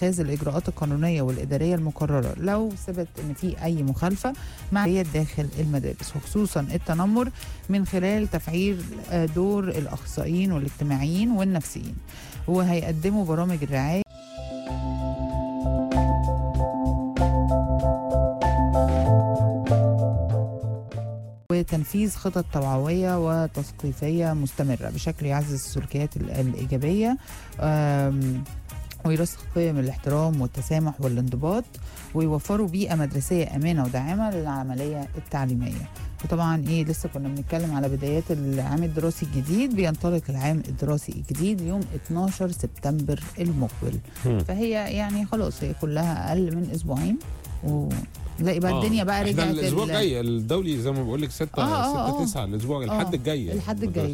اتخاذ الاجراءات القانونيه والاداريه المقرره لو ثبت ان في اي مخالفه مع داخل المدارس وخصوصا التنمر من خلال تفعيل آه، دور الاخصائيين والاجتماعيين والنفسيين وهيقدموا برامج الرعايه وتنفيذ خطط توعوية وتثقيفية مستمرة بشكل يعزز السلوكيات ال- الإيجابية آم، ويرسخ قيم الاحترام والتسامح والانضباط ويوفروا بيئة مدرسية آمنة وداعمة للعملية التعليمية وطبعا ايه لسه كنا بنتكلم على بدايات العام الدراسي الجديد بينطلق العام الدراسي الجديد يوم 12 سبتمبر المقبل مم. فهي يعني خلاص هي كلها اقل من اسبوعين ونلاقي بقى آه. الدنيا بقى احنا رجعت الاسبوع ال- الجاي الدولي زي ما بقول لك 6 آه، آه، 6 آه. 9 الاسبوع آه، الحد الجاي الحد الجاي